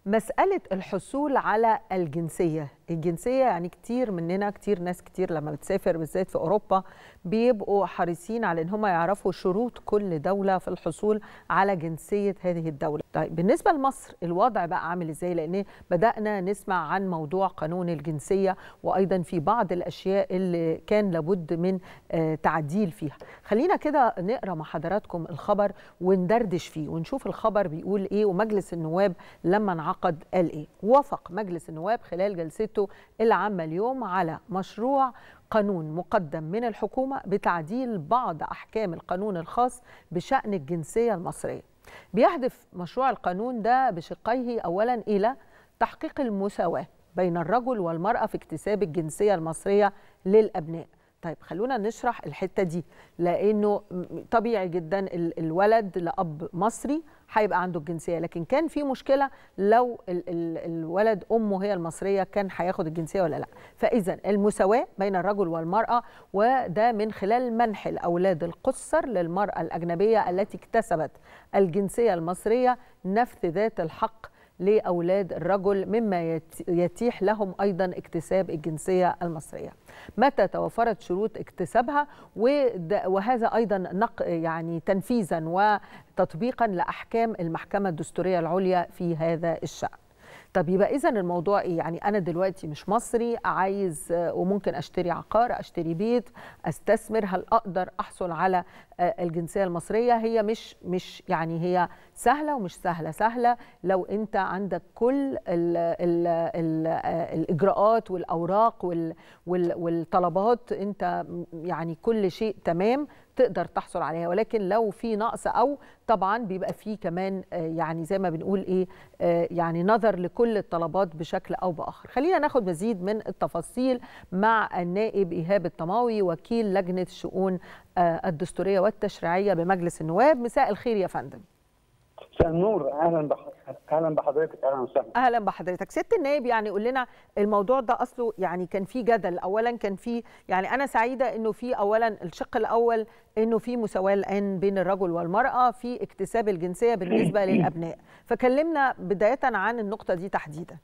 مسألة الحصول على الجنسية الجنسية يعني كتير مننا كتير ناس كتير لما بتسافر بالذات في أوروبا بيبقوا حريصين على إن هم يعرفوا شروط كل دولة في الحصول على جنسية هذه الدولة طيب بالنسبة لمصر الوضع بقى عامل إزاي لأن بدأنا نسمع عن موضوع قانون الجنسية وأيضا في بعض الأشياء اللي كان لابد من تعديل فيها خلينا كده نقرأ مع حضراتكم الخبر وندردش فيه ونشوف الخبر بيقول إيه ومجلس النواب لما انعقد قال إيه وافق مجلس النواب خلال جلسته العامة اليوم على مشروع قانون مقدم من الحكومة بتعديل بعض أحكام القانون الخاص بشأن الجنسية المصرية بيهدف مشروع القانون ده بشقيه أولا إلى تحقيق المساواة بين الرجل والمرأة في اكتساب الجنسية المصرية للأبناء طيب خلونا نشرح الحته دي لانه طبيعي جدا الولد لاب مصري هيبقى عنده الجنسيه لكن كان في مشكله لو ال ال الولد امه هي المصريه كان هياخد الجنسيه ولا لا فاذا المساواه بين الرجل والمراه وده من خلال منح الاولاد القصر للمراه الاجنبيه التي اكتسبت الجنسيه المصريه نفذ ذات الحق لاولاد الرجل مما يتيح لهم ايضا اكتساب الجنسيه المصريه. متى توفرت شروط اكتسابها وهذا ايضا نق يعني تنفيذا وتطبيقا لاحكام المحكمه الدستوريه العليا في هذا الشان. طب يبقى اذا الموضوع ايه يعني انا دلوقتي مش مصري عايز وممكن اشتري عقار اشتري بيت استثمر هل اقدر احصل على الجنسيه المصريه هي مش مش يعني هي سهله ومش سهله سهله لو انت عندك كل ال ال ال الاجراءات والاوراق وال وال والطلبات انت يعني كل شيء تمام تقدر تحصل عليها ولكن لو في نقص او طبعا بيبقى في كمان يعني زي ما بنقول ايه يعني نظر لكل الطلبات بشكل او باخر خلينا ناخد مزيد من التفاصيل مع النائب ايهاب الطماوي وكيل لجنه الشؤون الدستوريه والتشريعيه بمجلس النواب مساء الخير يا فندم مساء النور اهلا بح... اهلا بحضرتك اهلا وسهلا اهلا بحضرتك سياده النائب يعني قول لنا الموضوع ده اصله يعني كان في جدل اولا كان في يعني انا سعيده انه في اولا الشق الاول انه في مساواه الان بين الرجل والمراه في اكتساب الجنسيه بالنسبه للابناء فكلمنا بدايه عن النقطه دي تحديدا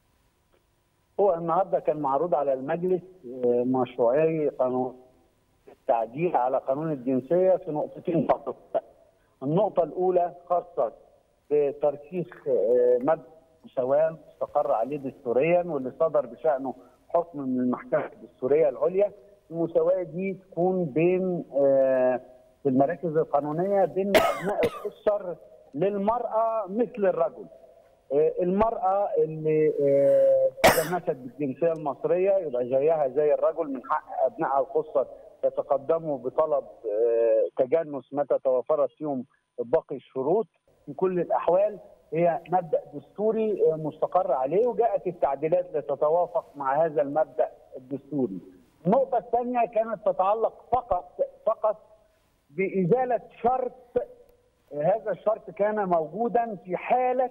هو النهارده كان معروض على المجلس مشروعي قانون التعديل على قانون الجنسيه في نقطتين فقط النقطة الأولى خاصة بترسيخ مبدأ المساواة استقر عليه دستوريا واللي صدر بشأنه حكم من المحكمة الدستورية العليا المساواة دي تكون بين في المراكز القانونية بين أبناء القصر للمرأة مثل الرجل المرأة اللي تجنست بالجنسية المصرية يبقى زيها زي الرجل من حق أبنائها القصر يتقدموا بطلب تجنس متى توفرت فيهم باقي الشروط في كل الاحوال هي مبدا دستوري مستقر عليه وجاءت التعديلات لتتوافق مع هذا المبدا الدستوري. النقطه الثانيه كانت تتعلق فقط فقط بازاله شرط هذا الشرط كان موجودا في حاله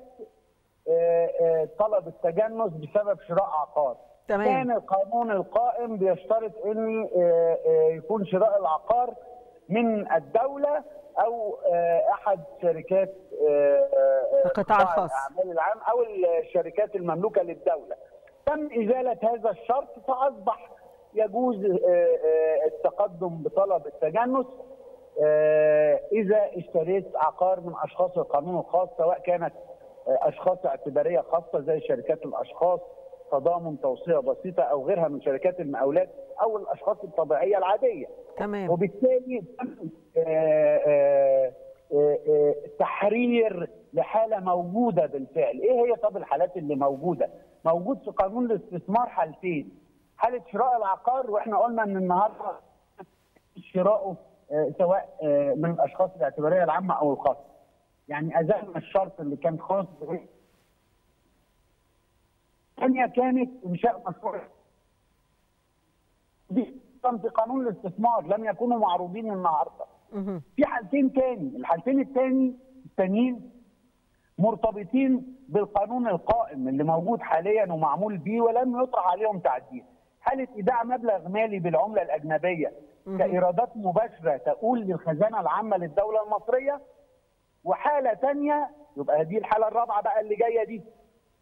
طلب التجنس بسبب شراء عقار. تمام. كان القانون القائم بيشترط ان يكون شراء العقار من الدوله او احد شركات القطاع الخاص الاعمال العام او الشركات المملوكه للدوله. تم ازاله هذا الشرط فاصبح يجوز التقدم بطلب التجنس اذا اشتريت عقار من اشخاص القانون الخاص سواء كانت اشخاص اعتباريه خاصه زي شركات الاشخاص تضامن توصيه بسيطه او غيرها من شركات المقاولات او الاشخاص الطبيعيه العاديه. تمام وبالتالي تحرير لحاله موجوده بالفعل، ايه هي طب الحالات اللي موجوده؟ موجود في قانون الاستثمار حالتين. حاله شراء العقار واحنا قلنا ان النهارده شراؤه سواء من الاشخاص الاعتباريه العامه او الخاصه. يعني ازلنا الشرط اللي كان خاص الثانيه كانت انشاء مشروع دي في قانون الاستثمار لم يكونوا معروضين النهارده. في حالتين تاني، الحالتين التاني التانيين مرتبطين بالقانون القائم اللي موجود حاليا ومعمول به ولم يطرح عليهم تعديل. حاله ايداع مبلغ مالي بالعمله الاجنبيه كايرادات مباشره تقول للخزانه العامه للدوله المصريه وحاله ثانيه يبقى دي الحاله الرابعه بقى اللي جايه دي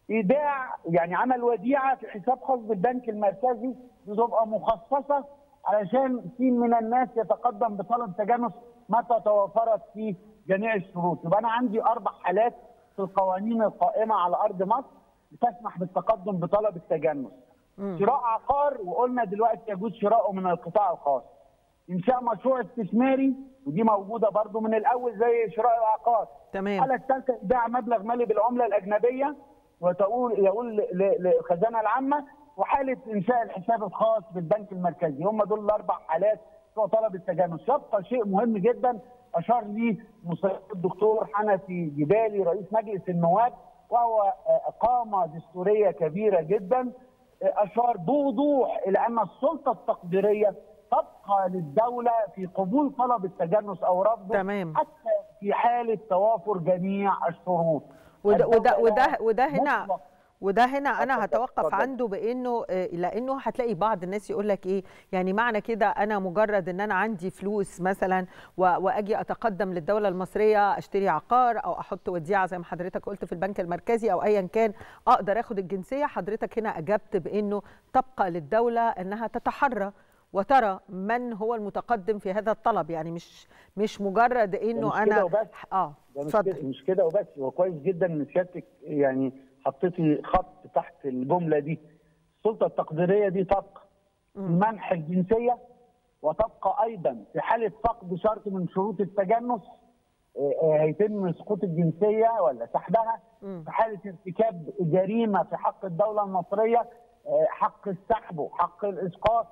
ايداع يعني عمل وديعه في حساب خاص بالبنك المركزي بتبقى مخصصه علشان في من الناس يتقدم بطلب تجانس متى توفرت في جميع الشروط يبقى انا عندي اربع حالات في القوانين القائمه على ارض مصر بتسمح بالتقدم بطلب التجنس شراء عقار وقلنا دلوقتي يجوز شراؤه من القطاع الخاص انشاء مشروع استثماري ودي موجوده برضو من الاول زي شراء العقار تمام الحاله الثالثه ايداع مبلغ مالي بالعمله الاجنبيه وتقول يقول ل- للخزانه العامه وحاله انشاء الحساب الخاص بالبنك المركزي هم دول الاربع حالات بتوع طلب التجانس يبقى شيء مهم جدا اشار ليه مستشار الدكتور حنفي جبالي رئيس مجلس النواب وهو آه، قامه دستوريه كبيره جدا آه، اشار بوضوح الى ان السلطه التقديريه تبقى للدوله في قبول طلب التجنس او رفضه تمام. حتى في حاله توافر جميع الشروط وده وده الدولة وده وده هنا مطلق وده هنا انا اتفضل، هتوقف اتفضل. عنده بانه آه، لانه هتلاقي بعض الناس يقول لك ايه يعني معنى كده انا مجرد ان انا عندي فلوس مثلا و- واجي اتقدم للدوله المصريه اشتري عقار او احط وديعه زي ما حضرتك قلت في البنك المركزي او ايا كان اقدر اخد الجنسيه حضرتك هنا اجبت بانه تبقى للدوله انها تتحرى وترى من هو المتقدم في هذا الطلب يعني مش مش مجرد انه مش كده انا وبس. اه ده مش كده اتفضل مش كده وبس هو كويس جدا ان سيادتك يعني حطيتي خط تحت الجمله دي السلطه التقديريه دي تبقى منح الجنسيه وتبقى ايضا في حاله فقد شرط من شروط التجنس آه، آه، هيتم سقوط الجنسيه ولا سحبها مم. في حاله ارتكاب جريمه في حق الدوله المصريه آه، حق السحب وحق الاسقاط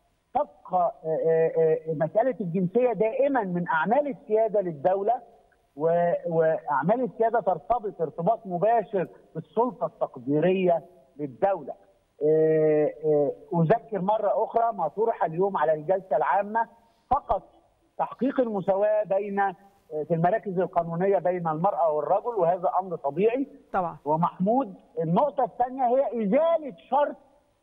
تبقى آه، آه، آه، مساله الجنسيه دائما من اعمال السياده للدوله و- واعمال السياده ترتبط ارتباط مباشر بالسلطه التقديريه للدوله. آه، آه، اذكر مره اخرى ما طرح اليوم على الجلسه العامه فقط تحقيق المساواه بين آه، في المراكز القانونيه بين المراه والرجل وهذا امر طبيعي طبعا ومحمود النقطه الثانيه هي ازاله شرط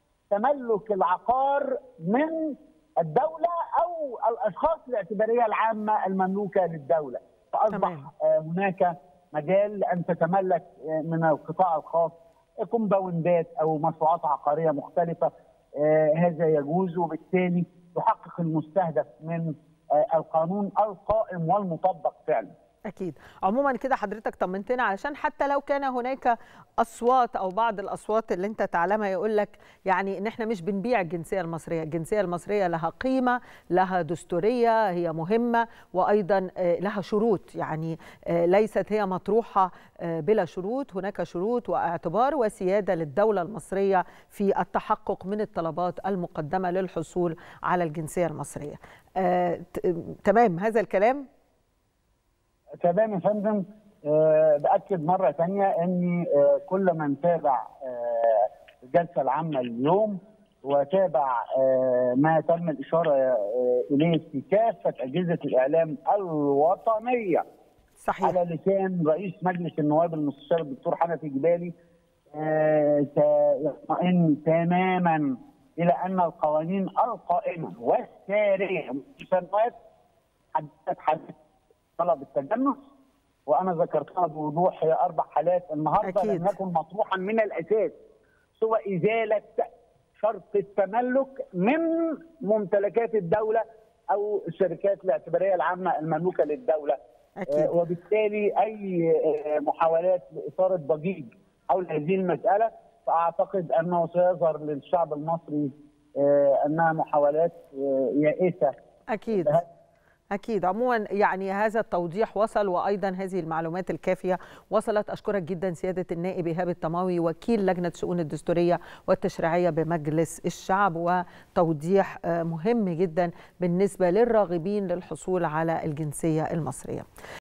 تملك العقار من الدولة أو الأشخاص الاعتبارية العامة المملوكة للدولة فأصبح تمام. آه، هناك مجال لأن تتملك آه، من القطاع الخاص كومباوندات أو مشروعات عقارية مختلفة آه، هذا يجوز وبالتالي يحقق المستهدف من آه، القانون القائم والمطبق فعلا أكيد عموما كده حضرتك طمنتنا علشان حتى لو كان هناك أصوات أو بعض الأصوات اللي أنت تعلمها يقول لك يعني إن إحنا مش بنبيع الجنسية المصرية الجنسية المصرية لها قيمة لها دستورية هي مهمة وأيضا آه، لها شروط يعني آه، ليست هي مطروحة آه، بلا شروط هناك شروط واعتبار وسيادة للدولة المصرية في التحقق من الطلبات المقدمة للحصول على الجنسية المصرية آه، ت- تمام هذا الكلام تمام يا فندم آه، باكد مره ثانيه اني آه، كل من تابع آه، الجلسه العامه اليوم وتابع آه، ما تم الاشاره آه، اليه في كافه اجهزه الاعلام الوطنيه صحيح على لسان رئيس مجلس النواب المستشار الدكتور حنفي جبالي آه، يطمئن تماما الى ان القوانين القائمه والساريه مسمات حددت حدث طلب التجنس وانا ذكرتها بوضوح هي اربع حالات النهارده أكيد. لم يكن مطروحا من الاساس سوى ازاله شرط التملك من ممتلكات الدوله او الشركات الاعتباريه العامه المملوكه للدوله أكيد. آه، وبالتالي اي آه، محاولات لاثاره ضجيج حول هذه المساله فاعتقد انه سيظهر للشعب المصري آه، انها محاولات آه، يائسه أكيد أكيد عموما يعني هذا التوضيح وصل وأيضا هذه المعلومات الكافية وصلت أشكرك جدا سيادة النائب إيهاب الطماوي وكيل لجنة الشؤون الدستورية والتشريعية بمجلس الشعب وتوضيح آه، مهم جدا بالنسبة للراغبين للحصول على الجنسية المصرية